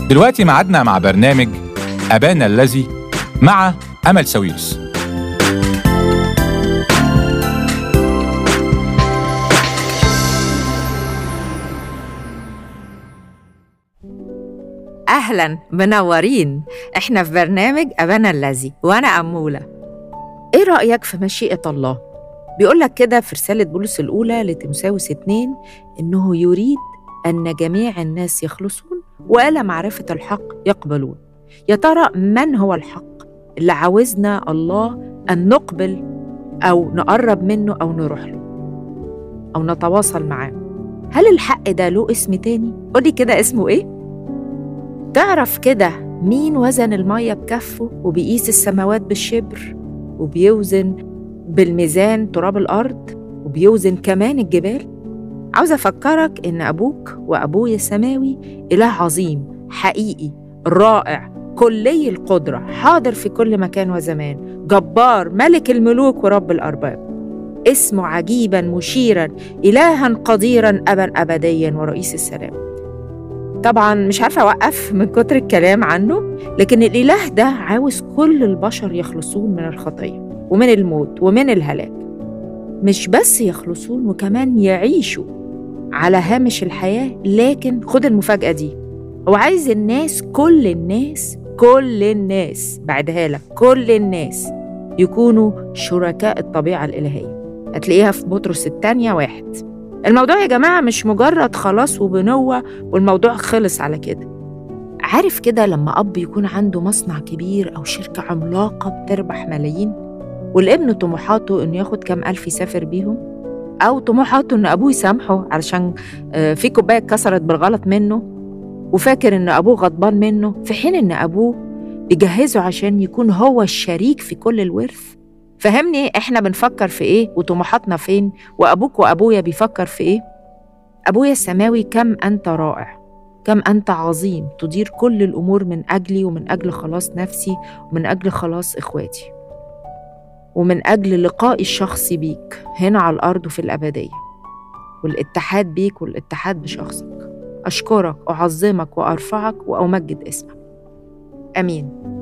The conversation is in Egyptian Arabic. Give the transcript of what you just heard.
دلوقتي معادنا مع برنامج أبانا الذي مع أمل سويرس أهلا منورين إحنا في برنامج أبانا الذي وأنا أمولة إيه رأيك في مشيئة الله؟ بيقول لك كده في رسالة بولس الأولى لتيموثاوس 2 إنه يريد أن جميع الناس يخلصون وإلى معرفة الحق يقبلون يا ترى من هو الحق اللي عاوزنا الله أن نقبل أو نقرب منه أو نروح له أو نتواصل معاه هل الحق ده له اسم تاني؟ قولي كده اسمه إيه؟ تعرف كده مين وزن المية بكفه وبيقيس السماوات بالشبر وبيوزن بالميزان تراب الأرض وبيوزن كمان الجبال عاوزة أفكرك إن أبوك وأبويا السماوي إله عظيم حقيقي رائع كلي القدرة حاضر في كل مكان وزمان جبار ملك الملوك ورب الأرباب اسمه عجيبا مشيرا إلها قديرا أبا أبديا ورئيس السلام طبعا مش عارفة أوقف من كتر الكلام عنه لكن الإله ده عاوز كل البشر يخلصون من الخطية ومن الموت ومن الهلاك مش بس يخلصون وكمان يعيشوا على هامش الحياة لكن خد المفاجأة دي هو عايز الناس كل الناس كل الناس بعدها لك كل الناس يكونوا شركاء الطبيعة الإلهية هتلاقيها في بطرس الثانية واحد الموضوع يا جماعة مش مجرد خلاص وبنوة والموضوع خلص على كده عارف كده لما أب يكون عنده مصنع كبير أو شركة عملاقة بتربح ملايين والابن طموحاته إنه ياخد كام ألف يسافر بيهم أو طموحاته إن أبوه يسامحه علشان في كوباية اتكسرت بالغلط منه وفاكر إن أبوه غضبان منه في حين إن أبوه بيجهزه عشان يكون هو الشريك في كل الورث فهمني احنا بنفكر في ايه وطموحاتنا فين وابوك وابويا بيفكر في ايه ابويا السماوي كم انت رائع كم انت عظيم تدير كل الامور من اجلي ومن اجل خلاص نفسي ومن اجل خلاص اخواتي ومن اجل لقائي الشخصي بيك هنا على الارض وفي الابديه والاتحاد بيك والاتحاد بشخصك اشكرك اعظمك وارفعك وامجد اسمك امين